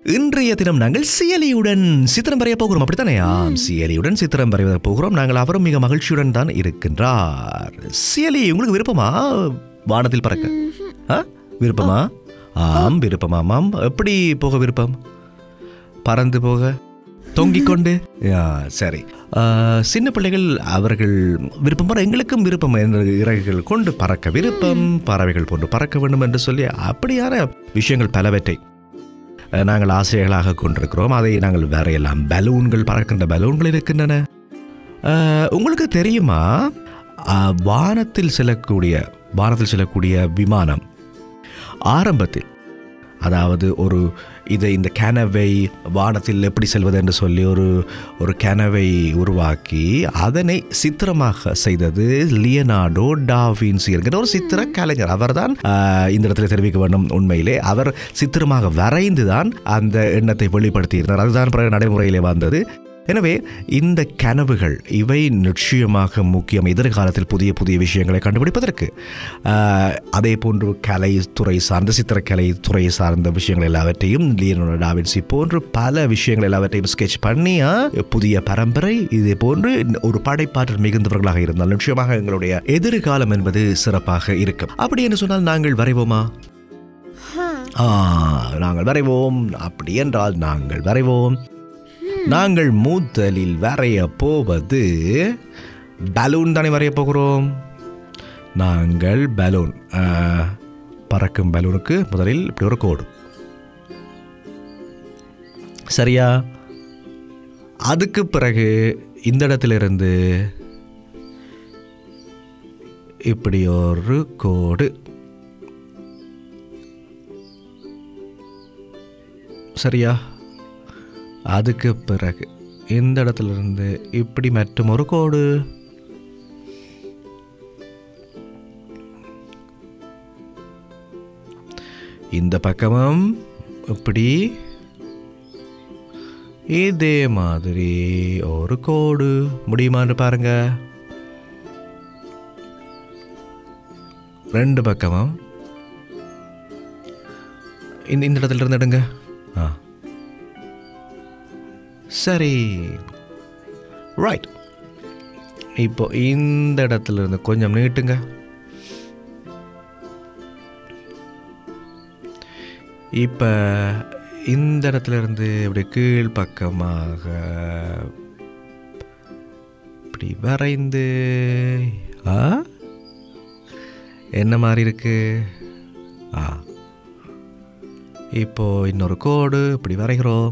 இன்றைய தினம் நாங்கள் சியலியுடன் சித்திரம் வரைய போகிறோம் அப்படித்தானே ஆம் சியலியுடன் சித்திரம் வரைய போகிறோம் நாங்கள் அவரும் மிக மகிழ்ச்சியுடன் தான் இருக்கின்றார் சியலி உங்களுக்கு விருப்பமா வானத்தில் பறக்க ஆ? விருப்பமா ஆம் விருப்பமாமாம் எப்படி போக விருப்பம் பறந்து போக தொங்கிக் கொண்டு ஆ, சரி ஆ, சின்ன பிள்ளைகள் அவர்கள் விருப்பம் போல எங்களுக்கும் விருப்பம் என்ற இறகுகள் கொண்டு பறக்க விருப்பம் பறவைகள் போன்று பறக்க வேண்டும் என்று சொல்லி அப்படியான விஷயங்கள் பலவற்றை அஹ், நாங்கள் ஆசைகளாக கொண்டிருக்கிறோம் அதை நாங்கள் வரையலாம் பலூன்கள் பறக்கின்ற பலூன்கள் இருக்கின்றன அஹ், உங்களுக்கு தெரியுமா அஹ், வானத்தில் செல்லக்கூடிய வானத்தில் செல்லக்கூடிய விமானம் ஆரம்பத்தில் அதாவது ஒரு இதை இந்த கேனவை வானத்தில் எப்படி செல்வது என்று சொல்லி ஒரு ஒரு கேனவை உருவாக்கி அதனை சித்திரமாக செய்தது லியனார்டோ டாவின்சி என்கிற ஒரு சித்திர கலைஞர் அவர்தான் ஆஹ், இந்த இடத்துல தெரிவிக்க வேண்டும் உண்மையிலே அவர் சித்திரமாக வரைந்து தான் அந்த எண்ணத்தை வெளிப்படுத்தியிருந்தார் அதுதான் பிறகு நடைமுறையிலே வந்தது எனவே இந்த கனவுகள் இவை நிச்சயமாக முக்கியம் எதிர்காலத்தில் புதிய புதிய விஷயங்களை கண்டுபிடிப்பதற்கு ஆஹ், அதே போன்று கலை துறை சார்ந்த சித்திரக்கலை துறை சார்ந்த விஷயங்கள் எல்லாவற்றையும் லியனோட டாவின்சி போன்று பல விஷயங்கள் எல்லாவற்றையும் ஸ்கெட்ச் பண்ணி ஆ, புதிய பரம்பரை இதே போன்று ஒரு படைப்பாற்றல் மிகுந்தவர்களாக இருந்தால் நிச்சயமாக எங்களுடைய எதிர்காலம் என்பது சிறப்பாக இருக்கும் அப்படி என்று சொன்னால் நாங்கள் வரைவோமா ஆ, நாங்கள் வரைவோம் அப்படி என்றால் நாங்கள் வரைவோம் நாங்கள் முதலில் வரைய போவது பலூன் தானே வரைய போகிறோம் நாங்கள் பலூன் ஆ, பறக்கும் பலூனுக்கு முதலில் இப்படி ஒரு கோடு சரியா அதுக்கு பிறகு இந்த இடத்திலிருந்து இப்படி ஒரு கோடு சரியா அதுக்கு பிறகு இந்த இடத்துல இருந்து இப்படி மற்றும் ஒரு கோடு இந்த பக்கமும் இப்படி இதே மாதிரி ஒரு கோடு முடியுமான்னு பாருங்க ரெண்டு பக்கமும் இந்த இந்த இடத்துல இருந்து எடுங்க ஆ சரி ரைட் இப்போ இந்த இடத்துல இருந்து கொஞ்சம் நீட்டுங்க இப்போ இந்த இடத்துல இருந்து இப்படி கீழ் பக்கமாக இப்படி வரைந்து ஆ என்ன மாதிரி இருக்கு ஆ இப்போ இன்னொரு கோடு இப்படி வரைகிறோம்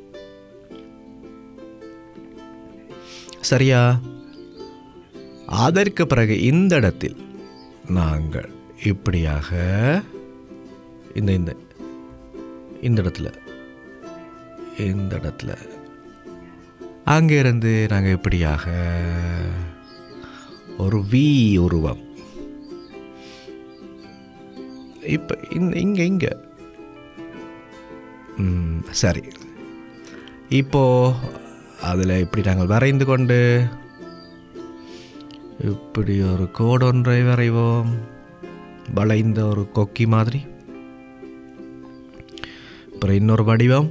சரியா அதற்கு பிறகு இந்த இடத்தில் நாங்கள் இப்படியாக இந்த இந்த இந்த இடத்துல இந்த இடத்துல அங்கிருந்து நாங்கள் இப்படியாக ஒரு வி உருவம் இப்போ இந்த இங்கே இங்கே ம், சரி இப்போ அதில் இப்படி நாங்கள் வரைந்து கொண்டு இப்படி ஒரு கோடு ஒன்றை வரைவோம் வளைந்த ஒரு கொக்கி மாதிரி அப்புறம் இன்னொரு வடிவம்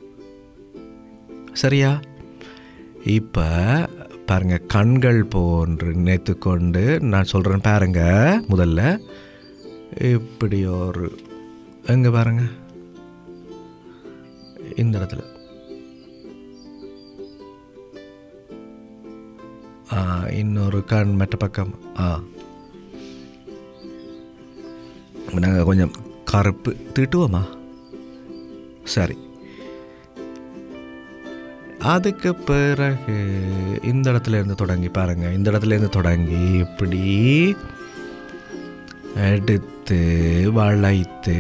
சரியா இப்போ பாருங்க கண்கள் போன்று நினைத்து கொண்டு நான் சொல்கிறேன் பாருங்க முதல்ல இப்படி ஒரு எங்கே பாருங்க இந்த இடத்துல ஆ இன்னொரு கண் மற்ற பக்கம் ஆ நாங்கள் கொஞ்சம் கருப்பு தீட்டுவோமா சரி அதுக்கு பிறகு இந்த இடத்துல இருந்து தொடங்கி பாருங்க இந்த இடத்துல இருந்து தொடங்கி இப்படி எடுத்து வளைத்து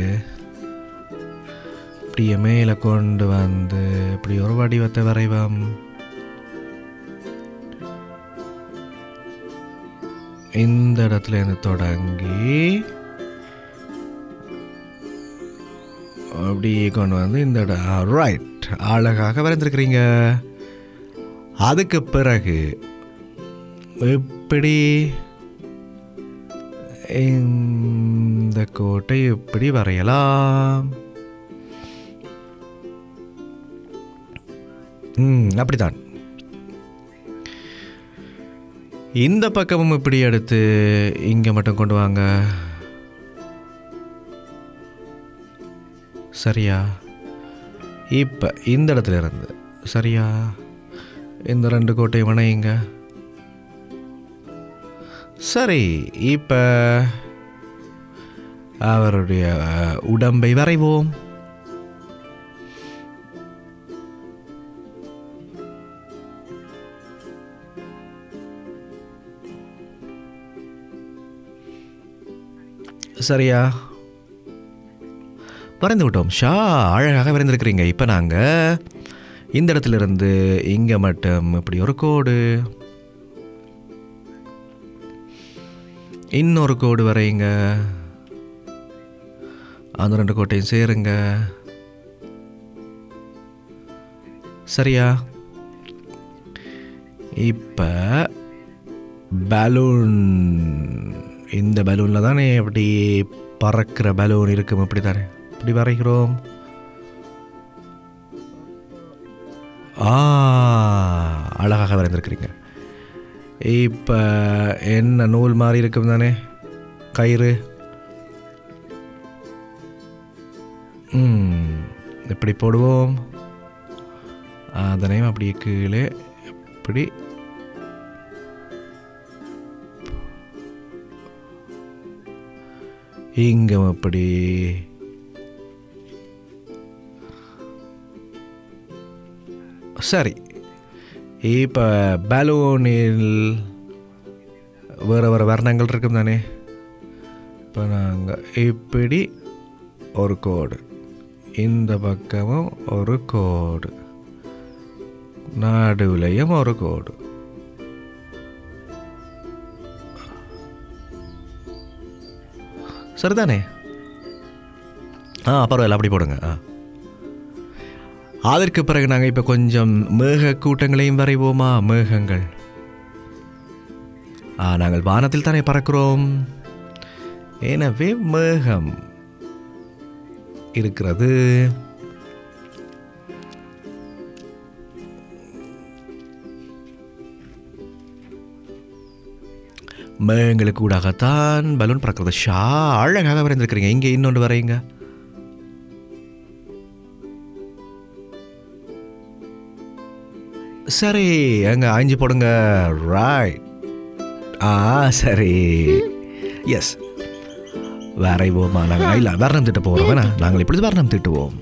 இப்படியே மேலே கொண்டு வந்து இப்படி ஒரு வடிவத்தை வரைவோம் இந்த இடத்துல இருந்து தொடங்கி அப்படியே கொண்டு வந்து இந்த இடம் ரைட் அழகாக வரைந்திருக்கிறீங்க அதுக்கு பிறகு எப்படி இந்த கோட்டை எப்படி வரையலாம் ம் அப்படித்தான் இந்த பக்கமும் இப்படி எடுத்து இங்கே மட்டும் கொண்டு வாங்க சரியா இப்போ இந்த இடத்துல இருந்து சரியா இந்த ரெண்டு கோட்டையும் வணையுங்க சரி இப்போ அவருடைய அஹ், உடம்பை வரைவோம் சரியா வரைந்து விட்டோம் ஷா அழகாக வரைந்திருக்கிறீங்க இப்போ நாங்கள் இந்த இடத்துல இருந்து இங்கே மட்டும் இப்படி ஒரு கோடு இன்னொரு கோடு வரையுங்க அந்த ரெண்டு கோட்டையும் சேருங்க சரியா இப்போ பலூன் இந்த பலூனில் தானே அப்படி பறக்கிற பலூன் இருக்கும் இப்படி தானே இப்படி வரைகிறோம் ஆ அழகாக வரைந்திருக்கிறீங்க இப்போ என்ன நூல் மாதிரி இருக்கும் தானே கயிறு ம் இப்படி போடுவோம் அதனையும் அப்படியே கீழே இப்படி இங்கும் அப்படி சரி இப்போ பலூனில் வேறு வேறு வர்ணங்கள் இருக்கும் தானே இப்போ நாங்கள் இப்படி ஒரு கோடு இந்த பக்கமும் ஒரு கோடு நடுவுலையும் ஒரு கோடு சரிதானே ஆ பரவாயில்ல அப்படி போடுங்க ஆ அதற்கு பிறகு நாங்கள் இப்போ கொஞ்சம் மேக கூட்டங்களையும் வரைவோமா மேகங்கள் ஆ நாங்கள் வானத்தில் தானே பறக்கிறோம் எனவே மேகம் இருக்கிறது மேகங்களுக்கு ஊடாகத்தான் பலூன் பறக்கிறது ஷா அழகாக வரைந்திருக்கிறீங்க இங்கே இன்னொன்று வரையுங்க சரி அங்க ஆஞ்சி போடுங்க ரைட் ஆ சரி எஸ் வரைவோமா நாங்கள் இல்லை வர்ணம் திட்ட போகிறோம் வேணா நாங்கள் இப்பொழுது வர்ணம் திட்டுவோம்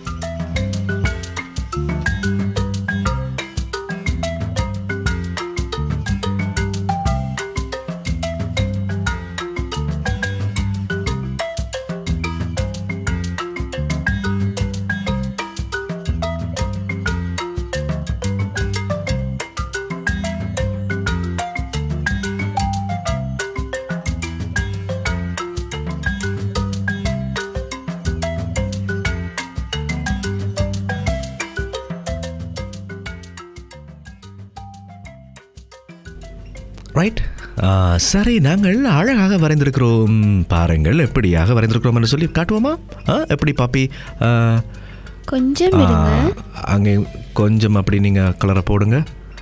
ரைட் சரி நாங்கள் அழகாக வரைந்திருக்கிறோம் பாருங்கள் எப்படியாக வரைந்திருக்கிறோம் என்று சொல்லி காட்டுவோமா ஆ, எப்படி பாப்பி ஆ, கொஞ்சம் ஆ, விடுங்க அங்கே கொஞ்சம் அப்படி நீங்கள் கலரை போடுங்க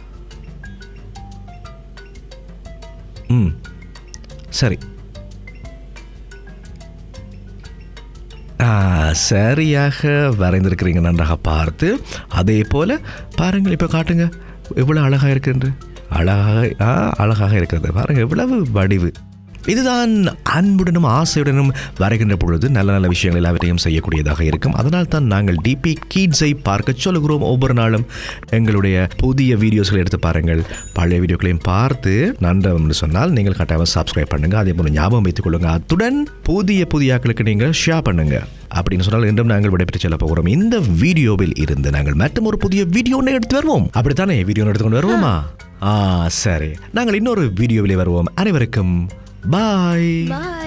ம் சரி ஆ, சரியாக வரைந்திருக்கிறீங்க நன்றாக பார்த்து அதே போல் பாருங்கள் இப்போ காட்டுங்க எவ்வளோ அழகாக இருக்குன்று அழகாக ஆ அழகாக இருக்கிறது பாருங்கள் எவ்வளவு வடிவு இதுதான் அன்புடனும் ஆசையுடனும் வரைகின்ற பொழுது நல்ல நல்ல விஷயங்கள் எல்லாவற்றையும் செய்யக்கூடியதாக இருக்கும் அதனால் தான் நாங்கள் டிபி கீட்ஸை பார்க்க சொல்லுகிறோம் ஒவ்வொரு நாளும் எங்களுடைய புதிய வீடியோஸ்களை எடுத்து பாருங்கள் பழைய வீடியோக்களையும் பார்த்து நன்றம்னு சொன்னால் நீங்கள் கட்டாயம் சப்ஸ்கிரைப் பண்ணுங்க அதே போல ஞாபகம் வைத்துக் கொள்ளுங்க அத்துடன் புதிய புதிய ஆட்களுக்கு நீங்கள் ஷேர் பண்ணுங்க அப்படின்னு சொன்னால் இன்றும் நாங்கள் விடைபெற்று செல்ல போகிறோம் இந்த வீடியோவில் இருந்து நாங்கள் மற்றும் ஒரு புதிய வீடியோ ஒன்று எடுத்து வருவோம் அப்படித்தானே வீடியோ எடுத்துக்கொண்டு வருவோமா ஆ சரி நாங்கள் இன்னொரு வீடியோவிலே வருவோம் அனைவருக்கும் பாய் பாய்